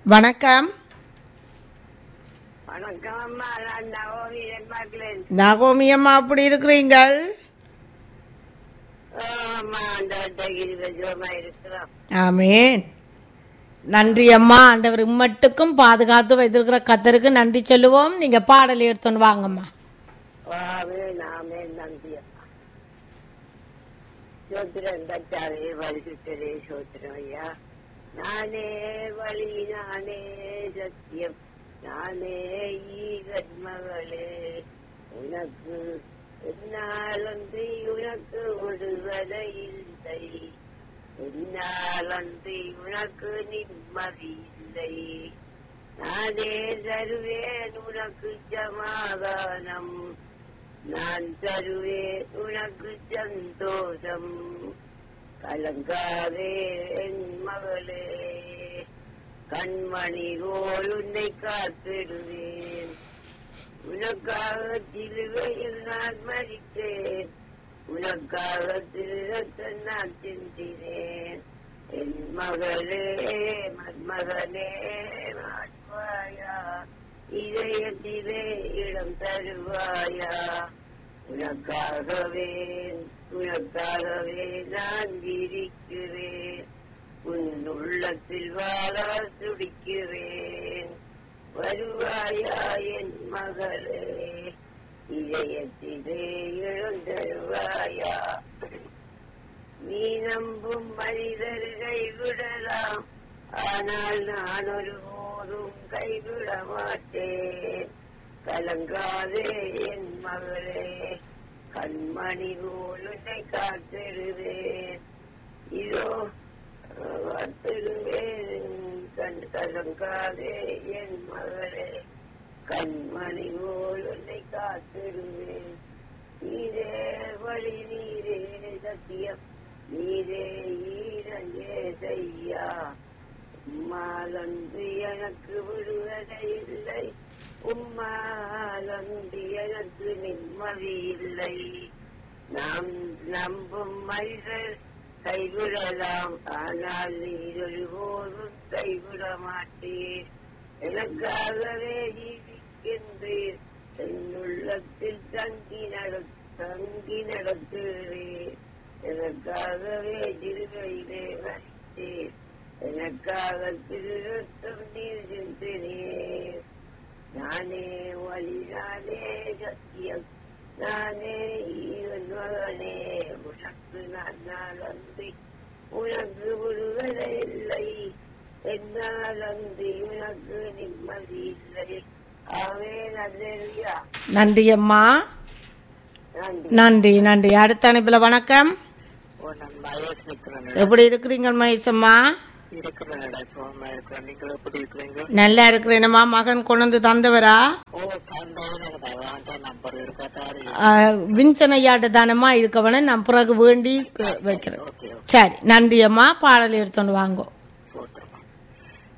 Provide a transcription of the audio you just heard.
வணக்கம் வணக்கம் அம்மா நான் நவோமி பார்க்கிறேன் நகோமி அம்மா அப்படி இருக்கிறீங்கள் அம்மா அந்த இருபதுமா இருக்கிறோம் ஆமேன் நன்றி அம்மா ஆண்டவர் இம்மட்டுக்கும் பாதுகாத்து வைத்திருக்கிற கத்தருக்கு நன்றி சொல்லுவோம் நீங்க பாடல் எடுத்துன்னு வாங்கம்மா வாவே நாமே நன்றி அம்மா சோத்திரம் தச்சாவே வலிசுத்தரே சோத்திரம் ஐயா நானே வழி நானே சத்தியம் நானே ஈகன்மகளே உனக்கு என்னாலன்றி உனக்கு விடுவதை இல்லை என்னாலன்றி உனக்கு நிம்மதி இல்லை நானே தருவேன் உனக்கு சமாதானம் நான் தருவேன் உனக்கு சந்தோஷம் கலங்காதே என் மகளே கண்மணி போல் உன்னை காத்திடுவேன் உனக்காக சிலுவையில் நான் மறித்தேன் உனக்காக திருரத்தை நான் சிந்தினேன் என் மகளே மன்மகனே மாற்றுவாயா இதயத்திலே இடம் தருவாயா உனக்காகவே உனக்காகவே நான் இருக்கிறேன் உன் உள்ளத்தில் வாழ துடிக்கிறேன் வருவாயா என் மகளே இதயத்திலே எழுந்தருவாயா நீ நம்பும் மனிதர் கைவிடலாம் ஆனால் நான் ஒரு போதும் கைவிட மாட்டேன் கலங்காதே என் மகளே கண்மணி போல் உன்னை காத்திடுவேன் இதோ காத்திடுவேன் கண் கலங்காதே என் மகளே கண்மணி போல் உன்னை காத்திடுவேன் நீரே வழி நீரே சத்தியம் நீரே ஈரங்கே செய்யா உம்மாலன்று எனக்கு விடுவதை இல்லை உம்மாலன்று எனக்கு நிம்மதி இல்லை நாம் நம்பும் மனிதர் கைவிடலாம் ஆனால் நீர் ஒருபோதும் கைவிட மாட்டீர் எனக்காகவே ஜீவிக்கின்றீர் என் உள்ளத்தில் தங்கி நட தங்கி நடத்துகிறேன் எனக்காகவே திருவையிலே வரித்தேன் எனக்காக திருத்தம் நீர் சிந்தினேன் நானே வழி நானே சத்தியம் நானே ஈவன் மகனே உனக்கு நான் நாள் அன்றி உனக்கு விடுதலை இல்லை என்னால் அன்றி உனக்கு நிம்மதி இல்லை ஆவே நல்லா நன்றி அம்மா நன்றி நன்றி நன்றி அடுத்த அனுப்பில் வணக்கம் ஓ நான் மகேஷ் நிற்கிறேன் எப்படி இருக்கிறீங்க மகேசம்மா இருக்கிறேன் சுகமா இருக்கிறேன் நீங்கள் எப்படி இருக்கிறீங்க நல்லா இருக்கிறேனம்மா மகன் கொண்டு வந்து தந்தவரா ஓ தந்தையில் எனக்கு வாங்க நம்பர் இருக்காதாரு வின்சன் ஐயாட்ட தானம்மா இருக்கவன நான் பிறகு வேண்டி க- வைக்கிறேன் ஓகே சரி நன்றி அம்மா பாடல் எடுத்துன்னு வாங்கோ